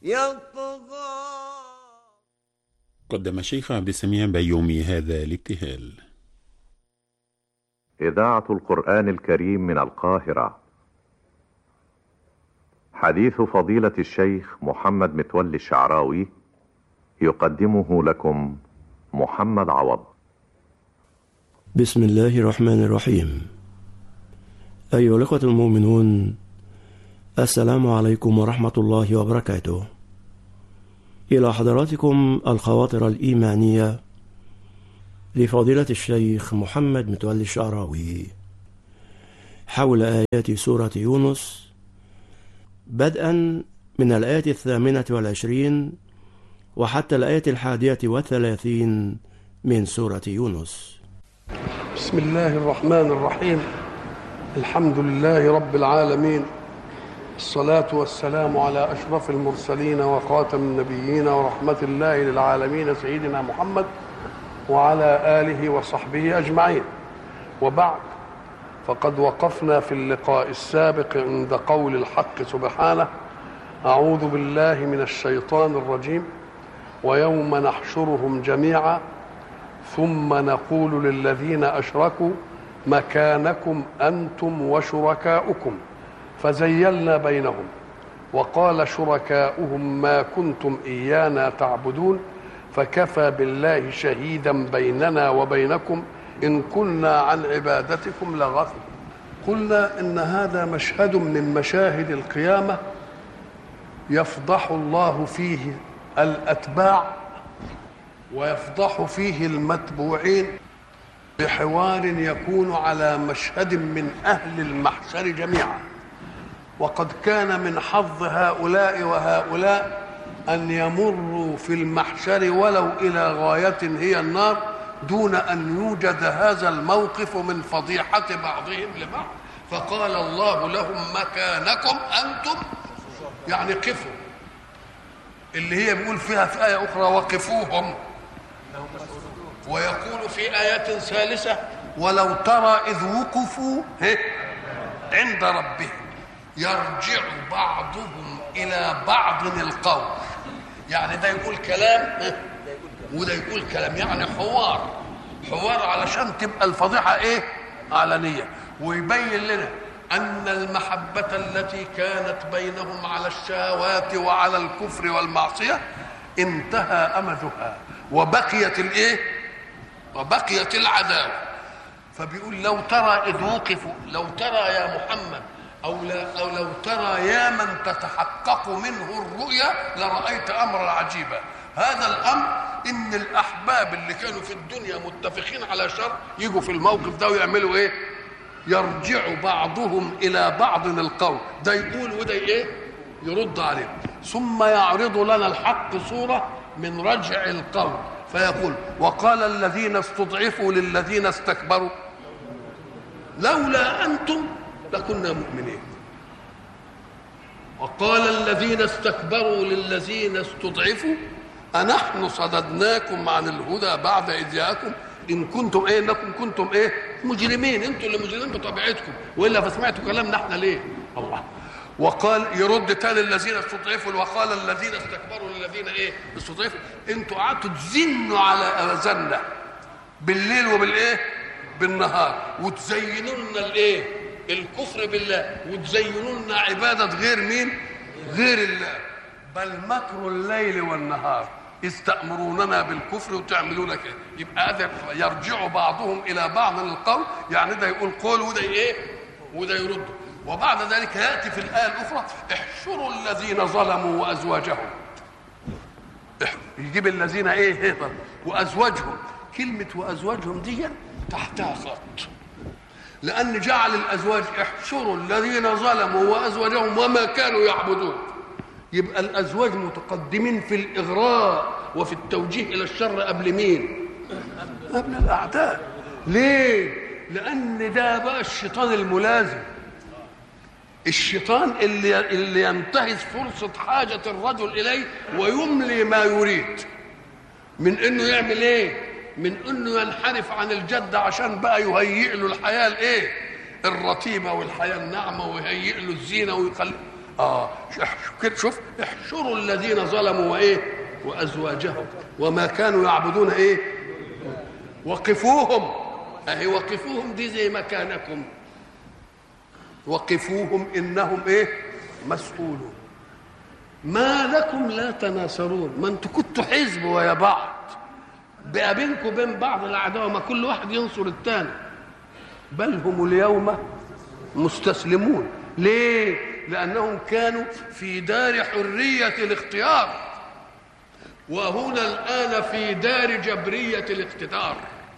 يطغى قدم الشيخ عبد السميع بيومي هذا الابتهال إذاعة القرآن الكريم من القاهرة حديث فضيلة الشيخ محمد متولي الشعراوي يقدمه لكم محمد عوض بسم الله الرحمن الرحيم أيها الأخوة المؤمنون السلام عليكم ورحمة الله وبركاته إلى حضراتكم الخواطر الإيمانية لفضيلة الشيخ محمد متولي الشعراوي حول آيات سورة يونس بدءا من الآية الثامنة والعشرين وحتى الآية الحادية والثلاثين من سورة يونس بسم الله الرحمن الرحيم الحمد لله رب العالمين الصلاة والسلام على أشرف المرسلين وخاتم النبيين ورحمة الله للعالمين سيدنا محمد وعلى آله وصحبه أجمعين وبعد فقد وقفنا في اللقاء السابق عند قول الحق سبحانه أعوذ بالله من الشيطان الرجيم ويوم نحشرهم جميعا ثم نقول للذين أشركوا مكانكم أنتم وشركاؤكم فزيلنا بينهم وقال شركاؤهم ما كنتم إيانا تعبدون فكفى بالله شهيدا بيننا وبينكم إن كنا عن عبادتكم لغافل قلنا إن هذا مشهد من مشاهد القيامة يفضح الله فيه الأتباع ويفضح فيه المتبوعين بحوار يكون على مشهد من أهل المحشر جميعا وقد كان من حظ هؤلاء وهؤلاء أن يمروا في المحشر ولو إلى غاية هي النار دون أن يوجد هذا الموقف من فضيحة بعضهم لبعض فقال الله لهم مكانكم أنتم يعني قفوا اللي هي بيقول فيها في آية أخرى وقفوهم ويقول في آية ثالثة ولو ترى إذ وقفوا عند ربهم يرجع بعضهم إلى بعض القول يعني ده يقول كلام وده يقول كلام يعني حوار حوار علشان تبقى الفضيحة إيه علنية ويبين لنا أن المحبة التي كانت بينهم على الشهوات وعلى الكفر والمعصية انتهى أمدها وبقيت الإيه وبقيت العداوة فبيقول لو ترى إذ وقفوا لو ترى يا محمد أو, لا أو لو ترى يا من تتحقق منه الرؤيا لرأيت أمرا عجيبا هذا الأمر إن الأحباب اللي كانوا في الدنيا متفقين على شر يجوا في الموقف ده ويعملوا إيه يرجع بعضهم إلى بعض القول ده يقول وده إيه يرد عليه ثم يعرض لنا الحق صورة من رجع القول فيقول وقال الذين استضعفوا للذين استكبروا لولا أنتم لكنا مؤمنين وقال الذين استكبروا للذين استضعفوا أنحن صددناكم عن الهدى بعد إذ جاءكم إن كنتم إيه إنكم كنتم إيه مجرمين أنتم اللي مجرمين بطبيعتكم وإلا فسمعتوا كلامنا إحنا ليه الله وقال يرد تاني الذين استضعفوا وقال الذين استكبروا للذين ايه استضعفوا انتوا قعدتوا تزنوا على اذاننا بالليل وبالايه بالنهار وتزينوا لنا الايه الكفر بالله وتزينوا لنا عباده غير مين غير الله بل مكر الليل والنهار إذ تأمروننا بالكفر وتعملون كده يبقى هذا يرجع بعضهم إلى بعض القول يعني ده يقول قول وده إيه وده يرد وبعد ذلك ياتي في الايه الاخرى احشروا الذين ظلموا وازواجهم يجيب الذين ايه ايه وازواجهم كلمه وازواجهم دي تحتها خط لان جعل الازواج احشروا الذين ظلموا وازواجهم وما كانوا يعبدون يبقى الازواج متقدمين في الاغراء وفي التوجيه الى الشر قبل مين قبل الاعداء ليه لان ده بقى الشيطان الملازم الشيطان اللي اللي ينتهز فرصة حاجة الرجل إليه ويملي ما يريد من إنه يعمل إيه؟ من إنه ينحرف عن الجد عشان بقى يهيئ له الحياة الإيه؟ الرتيبة والحياة الناعمة ويهيئ له الزينة ويخلي اه كده شوف احشروا الذين ظلموا وايه وازواجهم وما كانوا يعبدون ايه وقفوهم اهي وقفوهم دي زي مكانكم وقفوهم انهم ايه مسؤولون ما لكم لا تناصرون ما انتوا كنتوا حزب ويا بعض بقى بينكم وبين بعض العداوه ما كل واحد ينصر الثاني بل هم اليوم مستسلمون ليه لانهم كانوا في دار حريه الاختيار وهنا الان في دار جبريه الاقتدار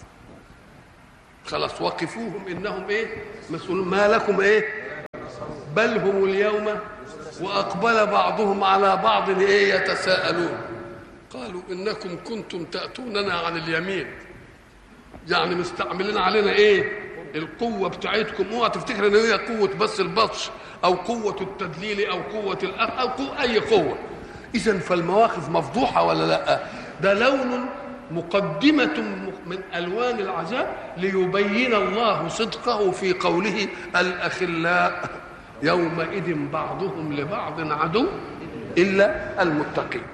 خلاص وقفوهم انهم ايه مسؤولون ما لكم ايه بل هم اليوم واقبل بعضهم على بعض ايه يتساءلون قالوا انكم كنتم تاتوننا عن اليمين يعني مستعملين علينا ايه القوه بتاعتكم اوعى تفتكر ان هي قوه بس البطش او قوه التدليل او قوه الأخ او قوة اي قوه اذا فالمواقف مفضوحه ولا لا ده لون مقدمة من ألوان العذاب ليبين الله صدقه في قوله الأخلاء يومئذ بعضهم لبعض عدو إلا المتقين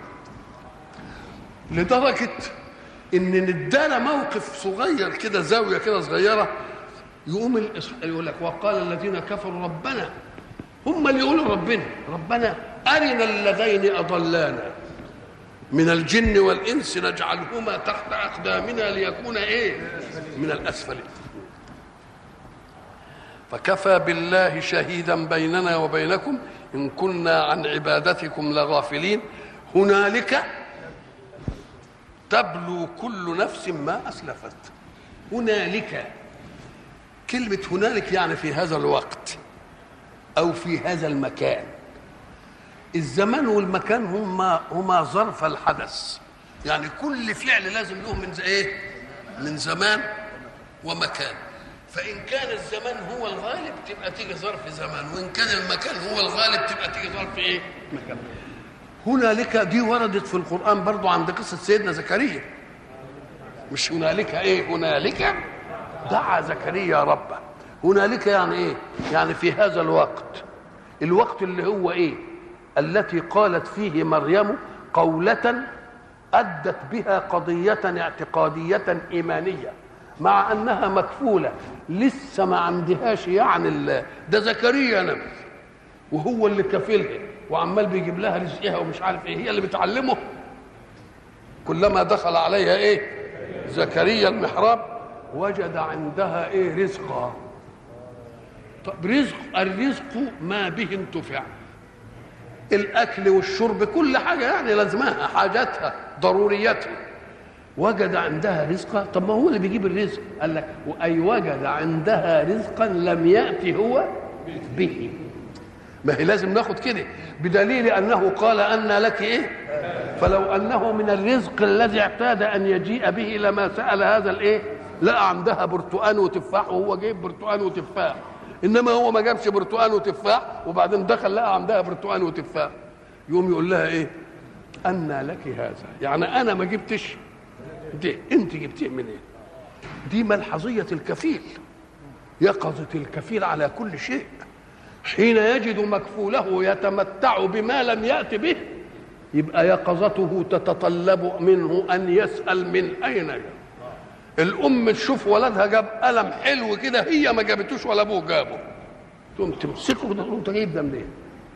لدرجة إن ندانا موقف صغير كده زاوية كده صغيرة يقوم يقول لك وقال الذين كفروا ربنا هم اللي يقولوا ربنا ربنا أرنا اللذين أضلانا من الجن والإنس نجعلهما تحت أقدامنا ليكونا إيه من الأسفلين فكفى بالله شهيدا بيننا وبينكم إن كنا عن عبادتكم لغافلين هنالك تبلو كل نفس ما أسلفت هنالك كلمة هنالك يعني في هذا الوقت أو في هذا المكان الزمان والمكان هما هما ظرف الحدث يعني كل فعل لازم له من ايه من زمان ومكان فان كان الزمان هو الغالب تبقى تيجي ظرف زمان وان كان المكان هو الغالب تبقى تيجي ظرف ايه مكان هنالك دي وردت في القران برضو عند قصه سيدنا زكريا مش هنالك ايه هنالك دعا زكريا ربه هنالك يعني ايه يعني في هذا الوقت الوقت اللي هو ايه التي قالت فيه مريم قولة أدت بها قضية اعتقادية إيمانية مع أنها مكفولة لسه ما عندهاش يعني ده زكريا نبي وهو اللي كفيلها وعمال بيجيب لها رزقها ومش عارف ايه هي اللي بتعلمه كلما دخل عليها ايه زكريا المحراب وجد عندها ايه رزقا طب رزق الرزق ما به انتفع الاكل والشرب كل حاجه يعني لازمها حاجاتها ضرورياتها وجد عندها رزقا طب ما هو اللي بيجيب الرزق قال لك اي وجد عندها رزقا لم ياتي هو به ما هي لازم ناخد كده بدليل انه قال ان لك ايه فلو انه من الرزق الذي اعتاد ان يجيء به لما سال هذا الايه لقى عندها برتقان وتفاح وهو جايب برتقان وتفاح انما هو ما جابش برتقان وتفاح وبعدين دخل لقى عندها برتقان وتفاح يقوم يقول لها ايه أن لك هذا يعني انا ما جبتش دي انت جبتيه منين إيه؟ دي ملحظيه الكفيل يقظه الكفيل على كل شيء حين يجد مكفوله يتمتع بما لم يات به يبقى يقظته تتطلب منه ان يسال من اين جاء الام تشوف ولدها جاب قلم حلو كده هي ما جابتوش ولا ابوه جابه تقوم تمسكه كده انت جايب ده منين؟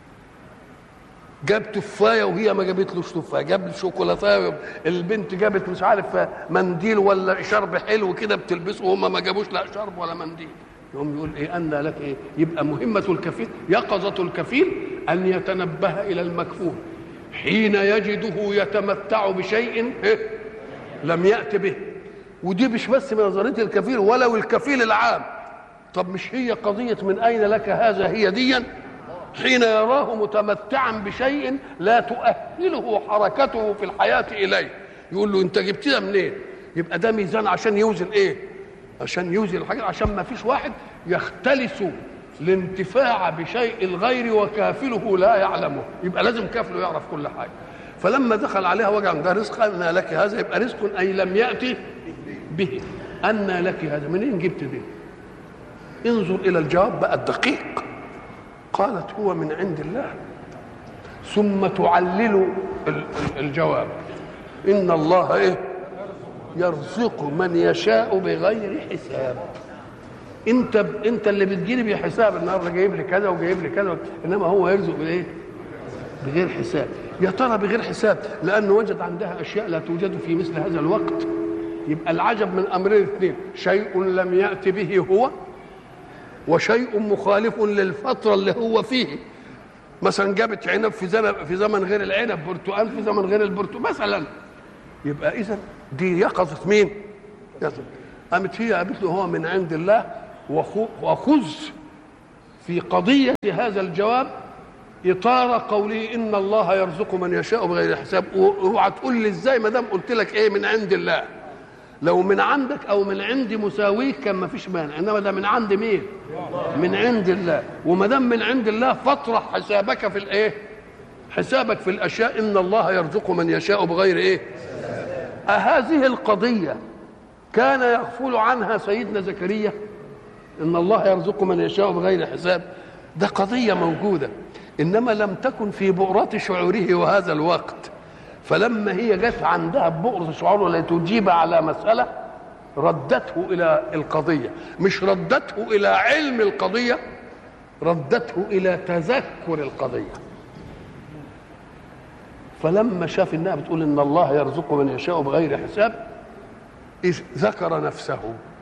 جاب تفايه وهي ما جابتلوش تفايه جاب شوكولاته البنت جابت مش عارف منديل ولا شرب حلو كده بتلبسه وهم ما جابوش لا شرب ولا منديل يقوم يقول ايه ان لك ايه يبقى مهمه الكفيل يقظه الكفيل ان يتنبه الى المكفول حين يجده يتمتع بشيء إيه؟ لم يات به ودي مش بس من نظريه الكفيل ولو الكفيل العام طب مش هي قضيه من اين لك هذا هي ديا حين يراه متمتعا بشيء لا تؤهله حركته في الحياه اليه يقول له انت جبتها منين يبقى ده ميزان عشان يوزن ايه عشان يوزن الحاجه عشان ما فيش واحد يختلس الانتفاع بشيء الغير وكافله لا يعلمه يبقى لازم كافله يعرف كل حاجه فلما دخل عليها وجع ده رزق أن لك هذا يبقى رزق أي لم يأتي به أن لك هذا منين جبت ده انظر إلى الجواب بقى الدقيق قالت هو من عند الله ثم تعلل ال- ال- الجواب ان الله ايه يرزق من يشاء بغير حساب انت ب... انت اللي بتجيلي بحساب النهارده جايب لي كذا وجايب لي كذا انما هو يرزق بايه بغير حساب يا ترى بغير حساب لانه وجد عندها اشياء لا توجد في مثل هذا الوقت يبقى العجب من امرين اثنين شيء لم يات به هو وشيء مخالف للفتره اللي هو فيه مثلا جابت عنب في زمن في زمن غير العنب برتقال في زمن غير البرتقال مثلا يبقى اذا دي يقظه مين؟ يقظة. قامت هي قالت له هو من عند الله وخو- وخذ في قضيه هذا الجواب اطار قوله ان الله يرزق من يشاء بغير حساب اوعى تقول لي ازاي ما دام قلت لك ايه من عند الله لو من عندك او من عند مساويك كان ما فيش مانع انما ده من عند مين من عند الله وما دام من عند الله فاطرح حسابك في الايه حسابك في الاشياء ان الله يرزق من يشاء بغير ايه أهذه القضية كان يغفل عنها سيدنا زكريا إن الله يرزق من يشاء بغير حساب ده قضية موجودة إنما لم تكن في بؤرة شعوره وهذا الوقت فلما هي جت عندها بؤرة شعوره لتجيب على مسألة ردته إلى القضية مش ردته إلى علم القضية ردته إلى تذكر القضية فلما شاف انها بتقول ان الله يرزق من يشاء بغير حساب إذ ذكر نفسه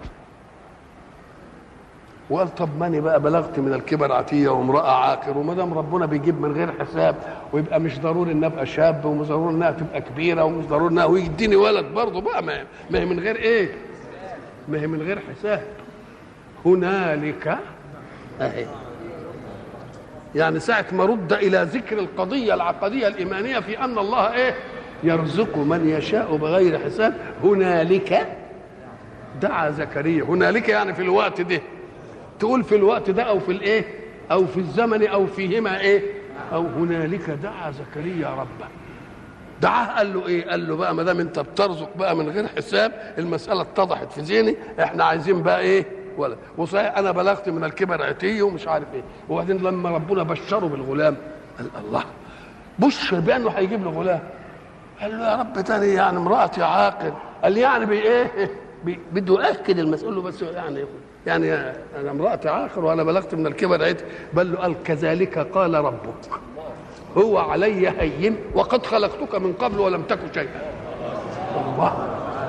وقال طب ماني بقى بلغت من الكبر عتيه وامراه عاقر وما دام ربنا بيجيب من غير حساب ويبقى مش ضروري ان ابقى شاب ومش ضروري انها تبقى كبيره ومش ضروري انها ويديني ولد برضه بقى ما ما هي من غير ايه؟ ما هي من غير حساب هنالك اهي يعني ساعة ما رد إلى ذكر القضية العقدية الإيمانية في أن الله إيه يرزق من يشاء بغير حساب هنالك دعا زكريا هنالك يعني في الوقت ده تقول في الوقت ده أو في الإيه أو في الزمن أو فيهما إيه أو هنالك دعا زكريا ربه دعاه قال له ايه قال له بقى ما دام انت بترزق بقى من غير حساب المساله اتضحت في ذهني احنا عايزين بقى ايه ولا وصحيح انا بلغت من الكبر عتي ومش عارف ايه وبعدين لما ربنا بشره بالغلام قال الله بشر بانه هيجيب له غلام قال له يا رب تاني يعني امراتي عاقل قال لي يعني بايه بي- بده ياكد المسؤول له بس يعني يعني انا امراتي عاقل وانا بلغت من الكبر عتي بل له قال كذلك قال ربك هو علي هين وقد خلقتك من قبل ولم تك شيئا الله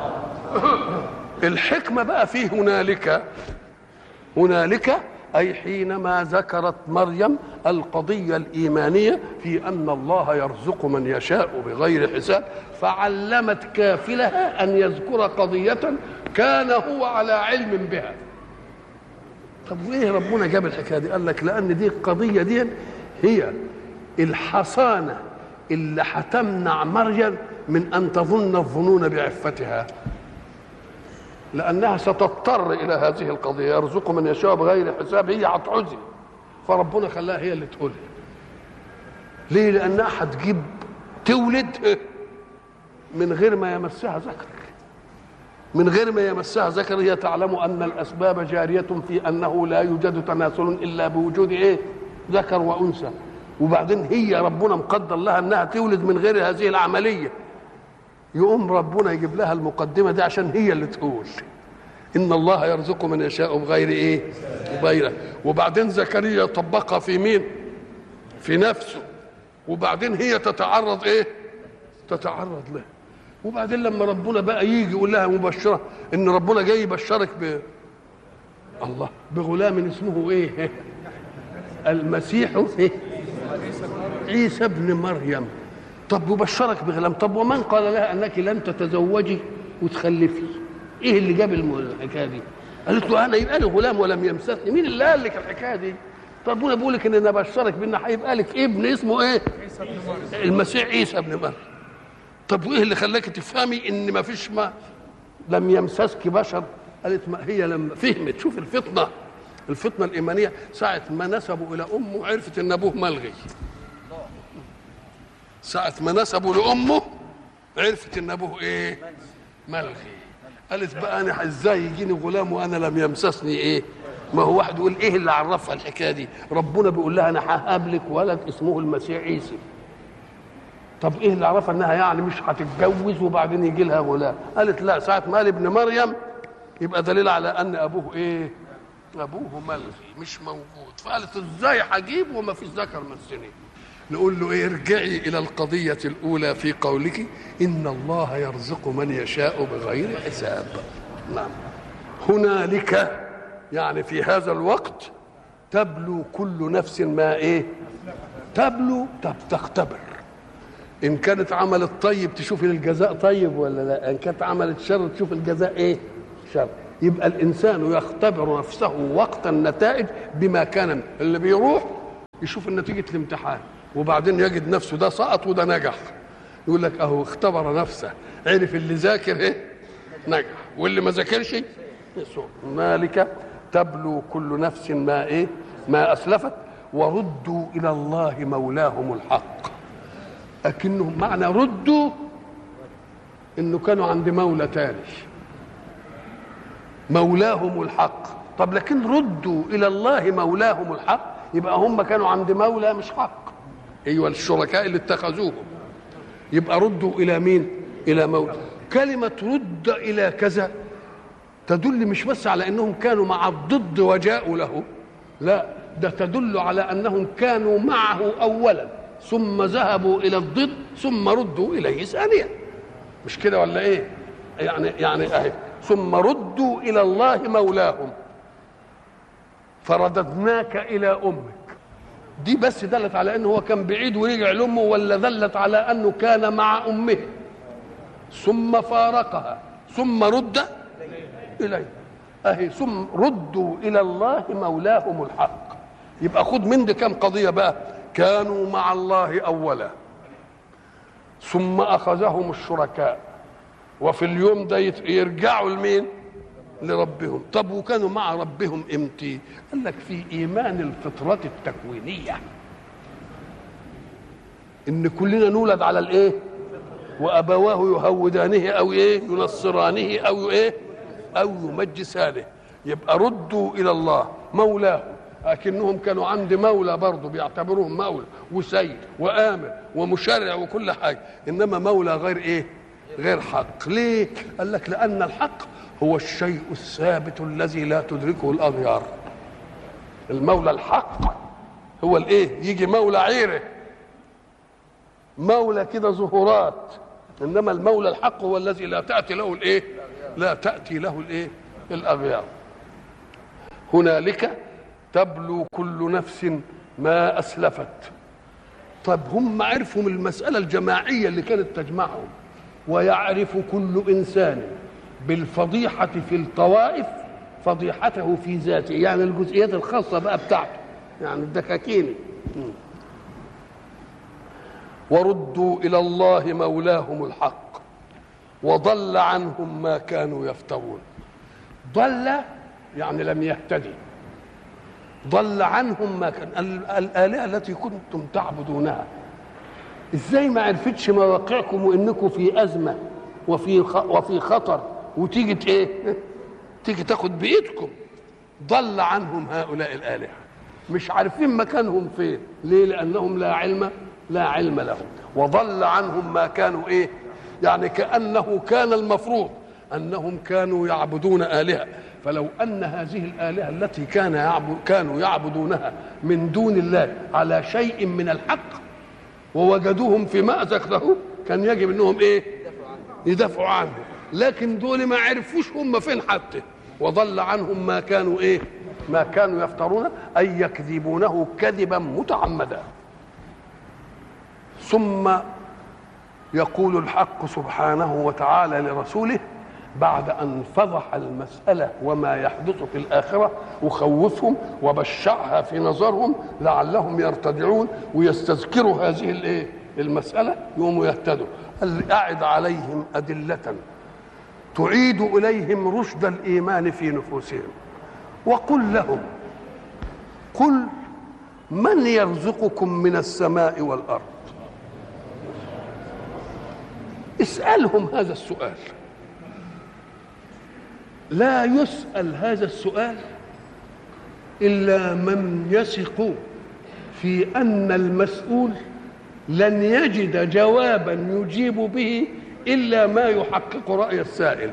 الحكمة بقى في هنالك هنالك أي حينما ذكرت مريم القضية الإيمانية في أن الله يرزق من يشاء بغير حساب فعلمت كافلها أن يذكر قضية كان هو على علم بها طب وايه ربنا جاب الحكايه دي؟ قال لك لان دي القضيه دي هي الحصانه اللي هتمنع مريم من ان تظن الظنون بعفتها. لانها ستضطر الى هذه القضيه يرزق من يشاء بغير حساب هي هتعزي فربنا خلاها هي اللي تقول ليه؟ لانها هتجيب تولد من غير ما يمسها ذكر من غير ما يمسها ذكر هي تعلم ان الاسباب جاريه في انه لا يوجد تناسل الا بوجود ايه؟ ذكر وانثى وبعدين هي ربنا مقدر لها انها تولد من غير هذه العمليه يقوم ربنا يجيب لها المقدمه دي عشان هي اللي تقول ان الله يرزق من يشاء بغير ايه؟ بغيره وبعدين زكريا طبقها في مين؟ في نفسه وبعدين هي تتعرض ايه؟ تتعرض له وبعدين لما ربنا بقى يجي يقول لها مبشره ان ربنا جاي يبشرك ب الله بغلام اسمه ايه المسيح إيه؟ عيسى ابن مريم طب يبشرك بغلام طب ومن قال لها انك لن تتزوجي وتخلفي ايه اللي جاب الم- الحكايه دي قالت له انا يبقى لي غلام ولم يمسسني مين اللي قال لك الحكايه دي طب ربنا بيقول لك ان انا بشرك بان هيبقى لك ابن اسمه ايه المسيح عيسى ابن مريم طب وايه اللي خلاك تفهمي ان ما فيش ما لم يمسسك بشر قالت ما هي لما فهمت شوف الفطنه الفطنه الايمانيه ساعه ما نسبوا الى امه عرفت ان ابوه ملغي ساعه ما نسبوا لامه عرفت ان ابوه ايه ملغي قالت بقى انا ازاي يجيني غلام وانا لم يمسسني ايه ما هو واحد يقول ايه اللي عرفها الحكايه دي ربنا بيقول لها انا ههب لك ولد اسمه المسيح عيسى طب ايه اللي عرفها انها يعني مش هتتجوز وبعدين يجي لها غلام قالت لا ساعه ما قال ابن مريم يبقى دليل على ان ابوه ايه ابوه ملغي مش موجود فقالت ازاي هجيب وما فيش ذكر من السنين نقول له ايه ارجعي الى القضيه الاولى في قولك ان الله يرزق من يشاء بغير حساب نعم هنالك يعني في هذا الوقت تبلو كل نفس ما ايه تبلو طب تختبر ان كانت عملت طيب تشوف الجزاء طيب ولا لا ان كانت عملت شر تشوف الجزاء ايه شر يبقى الانسان يختبر نفسه وقت النتائج بما كان اللي بيروح يشوف نتيجه الامتحان وبعدين يجد نفسه ده سقط وده نجح يقول لك اهو اختبر نفسه عرف اللي ذاكر ايه نجح واللي ما ذاكرش يسوع مالك تبلو كل نفس ما ايه ما اسلفت وردوا الى الله مولاهم الحق لكنهم معنى ردوا انه كانوا عند مولى تاني مولاهم الحق طب لكن ردوا الى الله مولاهم الحق يبقى هم كانوا عند مولى مش حق ايوه الشركاء اللي اتخذوهم يبقى ردوا الى مين الى مولى كلمه رد الى كذا تدل مش بس على انهم كانوا مع الضد وجاءوا له لا ده تدل على انهم كانوا معه اولا ثم ذهبوا الى الضد ثم ردوا اليه ثانيا مش كده ولا ايه يعني يعني اهي ثم ردوا الى الله مولاهم فرددناك الى امك دي بس دلت على انه هو كان بعيد ورجع لامه ولا دلت على انه كان مع امه ثم فارقها ثم رد اليه اهي ثم ردوا الى الله مولاهم الحق يبقى خد من دي كم قضيه بقى كانوا مع الله اولا ثم اخذهم الشركاء وفي اليوم ده يرجعوا لمين لربهم طب وكانوا مع ربهم امتى قال لك في ايمان الفطره التكوينيه ان كلنا نولد على الايه وابواه يهودانه او ايه ينصرانه او ايه او يمجسانه يبقى ردوا الى الله مولاه لكنهم كانوا عند مولى برضه بيعتبروهم مولى وسيد وامر ومشرع وكل حاجه انما مولى غير ايه غير حق ليه قال لك لان الحق هو الشيء الثابت الذي لا تدركه الاغيار المولى الحق هو الايه يجي مولى عيره مولى كده ظهورات انما المولى الحق هو الذي لا تاتي له الايه لا تاتي له الايه الاغيار هنالك تبلو كل نفس ما اسلفت طب هم عرفوا من المساله الجماعيه اللي كانت تجمعهم ويعرف كل انسان بالفضيحه في الطوائف فضيحته في ذاته يعني الجزئيات الخاصه بقى بتاعته يعني الدكاكيني وردوا الى الله مولاهم الحق وضل عنهم ما كانوا يفترون ضل يعني لم يهتدي ضل عنهم ما كان الآلهة التي كنتم تعبدونها ازاي ما عرفتش مواقعكم وانكم في ازمه وفي وفي خطر وتيجي ايه تيجي تاخد بايدكم ضل عنهم هؤلاء الالهه مش عارفين مكانهم فين ليه لانهم لا علم لا علم لهم وضل عنهم ما كانوا ايه يعني كانه كان المفروض انهم كانوا يعبدون الهه فلو ان هذه الالهه التي كان يعبد كانوا يعبدونها من دون الله على شيء من الحق ووجدوهم في مأزق له كان يجب انهم ايه يدافعوا عنه لكن دول ما عرفوش هم فين حتى وضل عنهم ما كانوا ايه ما كانوا يفترون اي يكذبونه كذبا متعمدا ثم يقول الحق سبحانه وتعالى لرسوله بعد ان فضح المساله وما يحدث في الاخره وخوفهم وبشعها في نظرهم لعلهم يرتدعون ويستذكروا هذه الايه المساله يقوموا يهتدوا قال اعد عليهم ادله تعيد اليهم رشد الايمان في نفوسهم وقل لهم قل من يرزقكم من السماء والارض اسالهم هذا السؤال لا يسأل هذا السؤال إلا من يثق في أن المسؤول لن يجد جوابا يجيب به الا ما يحقق راي السائل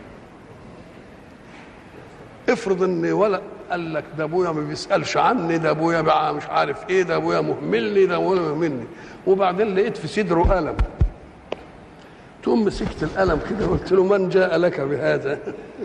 افرض ان ولا قال لك ده ابويا ما بيسالش عني ده ابويا بقى مش عارف ايه ده ابويا مهملني ده ابويا مهملني وبعدين لقيت في صدره قلم تقوم مسكت القلم كده وقلت له من جاء لك بهذا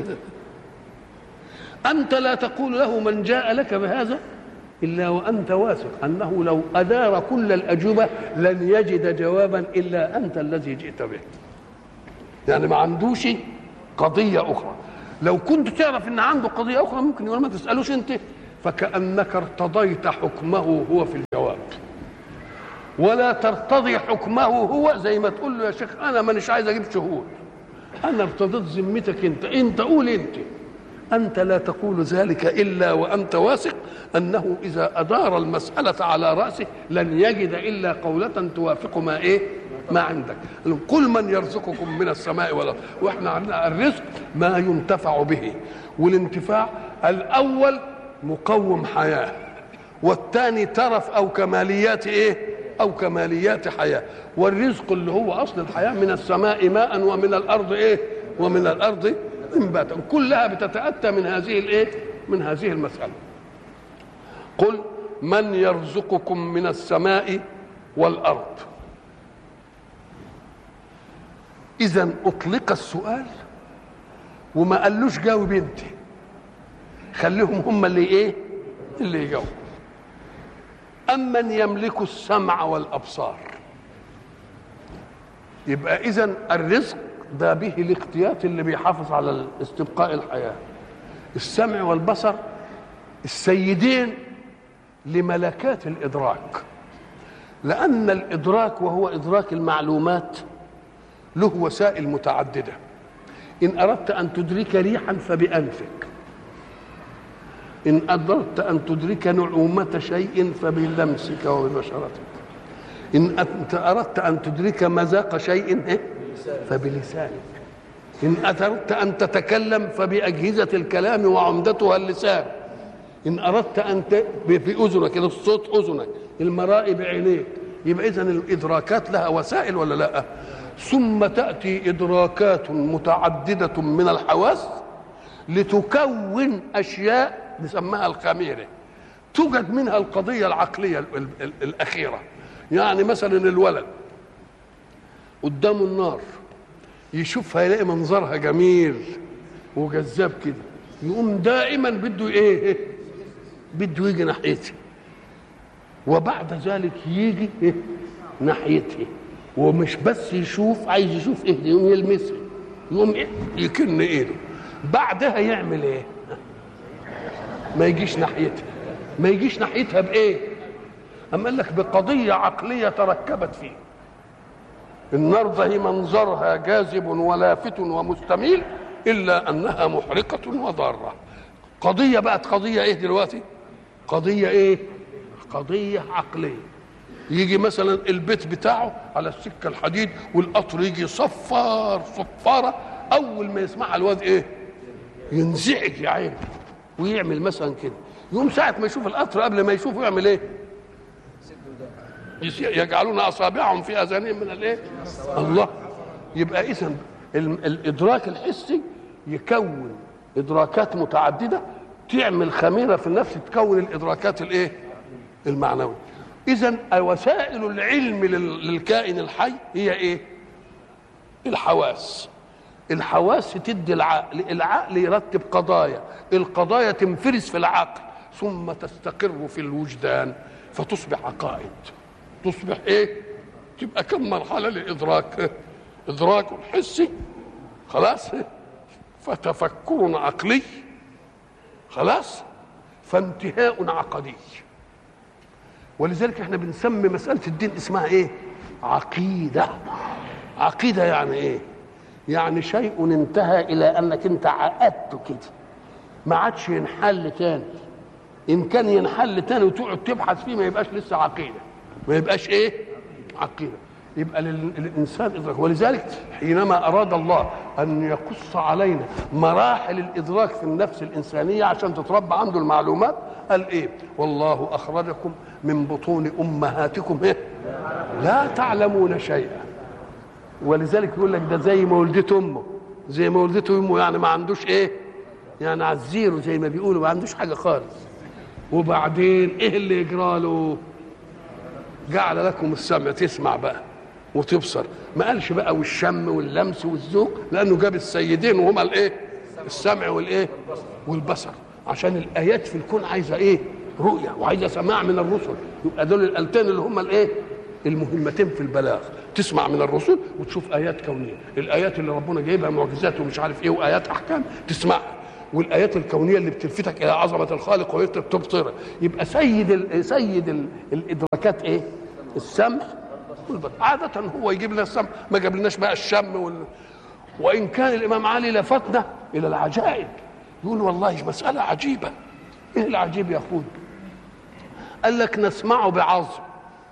انت لا تقول له من جاء لك بهذا الا وانت واثق انه لو ادار كل الاجوبه لن يجد جوابا الا انت الذي جئت به يعني ما عندوش قضيه اخرى لو كنت تعرف ان عنده قضيه اخرى ممكن يقول ما تسالوش انت فكانك ارتضيت حكمه هو في الجواب ولا ترتضي حكمه هو زي ما تقول له يا شيخ انا مانيش عايز اجيب شهود انا ارتضيت ذمتك انت انت قول انت انت لا تقول ذلك الا وانت واثق انه اذا ادار المساله على راسه لن يجد الا قوله توافق ما ايه ما عندك قل من يرزقكم من السماء والارض واحنا عندنا الرزق ما ينتفع به والانتفاع الاول مقوم حياه والثاني ترف او كماليات ايه او كماليات حياه والرزق اللي هو اصل الحياه من السماء ماء ومن الارض ايه ومن الارض انباتا كلها بتتاتى من هذه الايه من هذه المساله قل من يرزقكم من السماء والارض اذا اطلق السؤال وما قالوش جاوب انت خليهم هم اللي ايه اللي يجاوبوا أمن يملك السمع والأبصار يبقى إذا الرزق ده به الاختيات اللي بيحافظ على استبقاء الحياة السمع والبصر السيدين لملكات الإدراك لأن الإدراك وهو إدراك المعلومات له وسائل متعددة إن أردت أن تدرك ريحا فبأنفك إن أردت أن تدرك نعومة شيء فبلمسك وببشرتك إن أنت أردت أن تدرك مذاق شيء فبلسانك إن أردت أن تتكلم فبأجهزة الكلام وعمدتها اللسان إن أردت أن ت... في أذنك الصوت أذنك المرائي بعينيك يبقى إذن الإدراكات لها وسائل ولا لا ثم تأتي إدراكات متعددة من الحواس لتكون أشياء نسميها الخميرة توجد منها القضية العقلية الأخيرة يعني مثلا الولد قدامه النار يشوفها يلاقي منظرها جميل وجذاب كده يقوم دائما بده ايه بده يجي ناحيتها وبعد ذلك يجي إيه؟ ناحيتها ومش بس يشوف عايز يشوف ايه يقوم يلمسها يقوم إيه؟ يكن ايده بعدها يعمل ايه ما يجيش ناحيتها ما يجيش ناحيتها بايه اما قال لك بقضيه عقليه تركبت فيه النار ده منظرها جاذب ولافت ومستميل الا انها محرقه وضاره قضيه بقت قضيه ايه دلوقتي قضيه ايه قضيه عقليه يجي مثلا البيت بتاعه على السكه الحديد والقطر يجي صفار صفاره اول ما يسمعها الواد ايه ينزعج يا عيني ويعمل مثلا كده يوم ساعة ما يشوف القطر قبل ما يشوفه يعمل ايه؟ يجعلون اصابعهم في اذانهم من الايه؟ الله يبقى اذا الادراك الحسي يكون ادراكات متعدده تعمل خميره في النفس تكون الادراكات الايه؟ المعنويه اذا وسائل العلم للكائن الحي هي ايه؟ الحواس الحواس تدي العقل العقل يرتب قضايا القضايا تنفرز في العقل ثم تستقر في الوجدان فتصبح عقائد تصبح ايه تبقى كم مرحله للادراك ادراك حسي خلاص فتفكر عقلي خلاص فانتهاء عقدي ولذلك احنا بنسمي مساله الدين اسمها ايه عقيده عقيده يعني ايه يعني شيء انتهى الى انك انت عقدته كده ما عادش ينحل تاني ان كان ينحل تاني وتقعد تبحث فيه ما يبقاش لسه عقيده ما يبقاش ايه عقيده يبقى للانسان ادراك ولذلك حينما اراد الله ان يقص علينا مراحل الادراك في النفس الانسانيه عشان تتربى عنده المعلومات قال ايه والله اخرجكم من بطون امهاتكم ايه لا تعلمون شيئا ولذلك يقول لك ده زي ما ولدته امه زي ما ولدته امه يعني ما عندوش ايه يعني على الزيرو زي ما بيقولوا ما عندوش حاجه خالص وبعدين ايه اللي يجرى له جعل لكم السمع تسمع بقى وتبصر ما قالش بقى والشم واللمس والذوق لانه جاب السيدين وهما الايه السمع والايه والبصر عشان الايات في الكون عايزه ايه رؤيه وعايزه سماع من الرسل يبقى دول الالتين اللي هم الايه المهمتين في البلاغ تسمع من الرسل وتشوف ايات كونيه الايات اللي ربنا جايبها معجزات ومش عارف ايه وايات احكام تسمعها والايات الكونيه اللي بتلفتك الى عظمه الخالق وتبصرها يبقى سيد ال سيد ال الادراكات ايه السمع والبصر عاده هو يجيب لنا السمع ما جاب لناش بقى الشم وال... وان كان الامام علي لفتنا الى العجائب يقول والله مساله عجيبه ايه العجيب يا اخوي قال لك نسمعه بعظم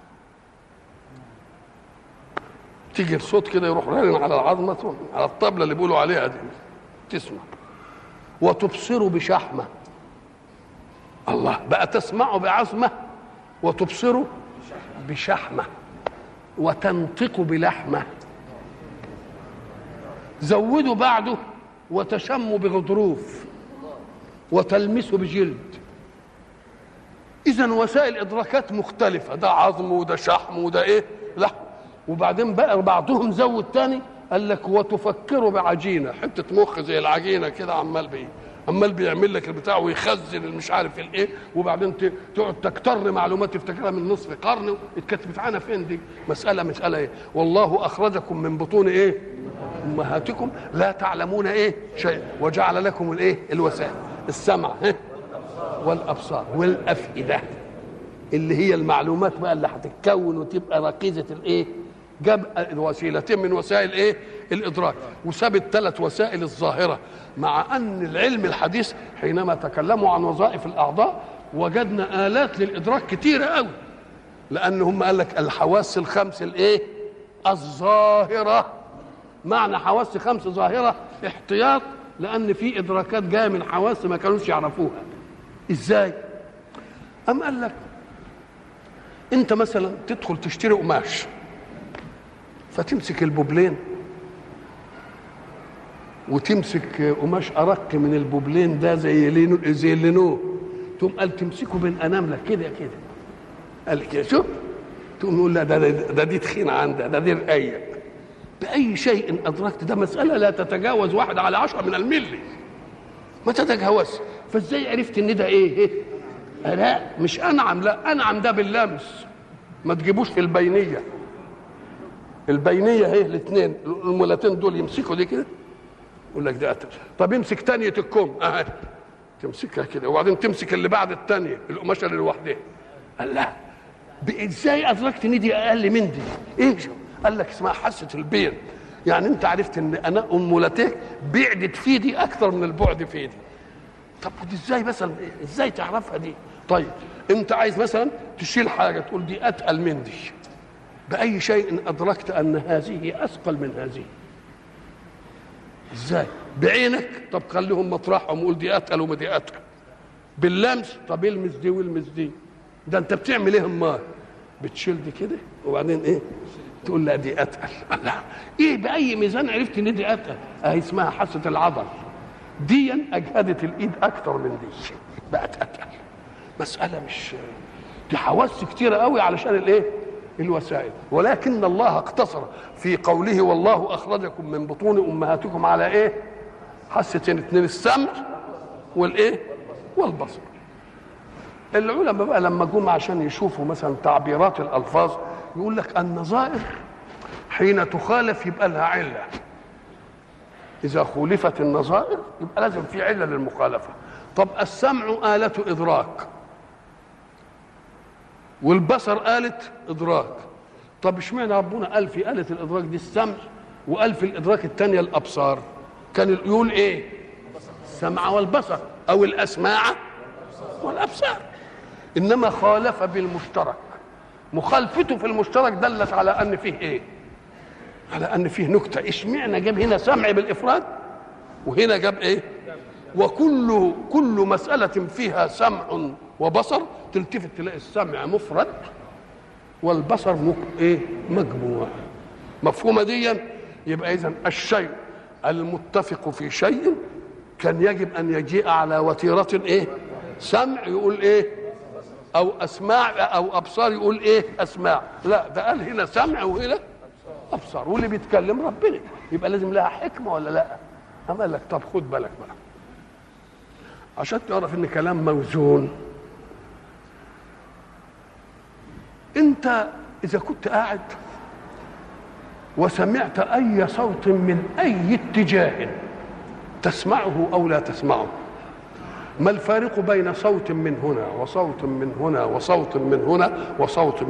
تيجي الصوت كده يروح رن على العظمه على الطبله اللي بيقولوا عليها دي تسمع وتبصر بشحمه الله بقى تسمع بعظمه وتبصر بشحمه وتنطق بلحمه زودوا بعده وتشم بغضروف وتلمس بجلد اذا وسائل ادراكات مختلفه ده عظم وده شحم وده ايه لحم وبعدين بقى بعضهم زود تاني قال لك وتفكر بعجينه حته مخ زي العجينه كده عمال بيه عمال بيعمل لك البتاع ويخزن مش عارف الايه وبعدين تقعد تكتر معلومات تفتكرها من نصف قرن اتكتبت عنها فين دي مساله مساله ايه والله اخرجكم من بطون ايه امهاتكم لا تعلمون ايه شيء وجعل لكم الايه الوسائل السمع والابصار والافئده اللي هي المعلومات بقى اللي هتتكون وتبقى ركيزه الايه جاب وسيلتين من وسائل ايه الادراك وساب الثلاث وسائل الظاهره مع ان العلم الحديث حينما تكلموا عن وظائف الاعضاء وجدنا الات للادراك كتيره قوي لان هم قال لك الحواس الخمس الايه الظاهره معنى حواس خمس ظاهره احتياط لان في ادراكات جايه من حواس ما كانوش يعرفوها ازاي ام قال لك انت مثلا تدخل تشتري قماش فتمسك البوبلين وتمسك قماش ارق من البوبلين ده زي لينو زي اللينو تقوم قال تمسكه بين اناملك كده كده قال كده شوف تقوم يقول لا ده, ده, ده دي تخين عندها ده دي رقيق باي شيء ادركت ده مساله لا تتجاوز واحد على عشرة من الملي ما تتجاوزش فازاي عرفت ان ده ايه, إيه؟ لا مش انعم لا انعم ده باللمس ما تجيبوش في البينيه البينيه اهي الاثنين المولتين دول يمسكوا دي كده يقول لك ده قتل طب امسك تانية الكم اهي تمسكها كده وبعدين تمسك اللي بعد الثانيه القماشه اللي لوحدها قال لا ازاي ادركت ان دي اقل من دي ايه شو؟ قال لك اسمها حاسه البين يعني انت عرفت ان انا امولتك بعدت في دي اكثر من البعد في دي طب ودي ازاي مثلا ازاي تعرفها دي طيب انت عايز مثلا تشيل حاجه تقول دي اتقل من دي باي شيء ادركت ان هذه اثقل من هذه ازاي بعينك طب خليهم مطرحهم وقول دي اتقل وما دي اتقل باللمس طب المس دي والمس دي ده انت بتعمل ايه امال بتشيل دي كده وبعدين ايه تقول لا دي اتقل لا ايه باي ميزان عرفت ان دي اتقل اهي اسمها حاسه العضل دي اجهدت الايد اكتر من دي بقت اتقل مساله مش دي حواس كتيره قوي علشان الايه الوسائل ولكن الله اقتصر في قوله والله اخرجكم من بطون امهاتكم على ايه حستين اتنين السمع والايه والبصر العلماء بقى لما جم عشان يشوفوا مثلا تعبيرات الالفاظ يقول لك النظائر حين تخالف يبقى لها عله اذا خولفت النظائر يبقى لازم في عله للمخالفه طب السمع آلة إدراك والبصر آلة إدراك طب اشمعنى ربنا قال في آلة الإدراك دي السمع وقال في الإدراك الثانية الأبصار كان يقول إيه السمع والبصر أو الأسماع والأبصار إنما خالف بالمشترك مخالفته في المشترك دلت على أن فيه إيه على ان فيه نكته اشمعنى جاب هنا سمع بالافراد وهنا جاب ايه وكل كل مساله فيها سمع وبصر تلتفت تلاقي السمع مفرد والبصر مك... ايه مجموع مفهومه دي يبقى اذا الشيء المتفق في شيء كان يجب ان يجيء على وتيره ايه سمع يقول ايه او اسماع او ابصار يقول ايه اسماع لا ده قال هنا سمع وهنا ابصار واللي بيتكلم ربنا يبقى لازم لها حكمه ولا لا أما قال لك طب خد بالك بقى عشان تعرف ان كلام موزون انت اذا كنت قاعد وسمعت اي صوت من اي اتجاه تسمعه او لا تسمعه ما الفارق بين صوت من هنا وصوت من هنا وصوت من هنا وصوت من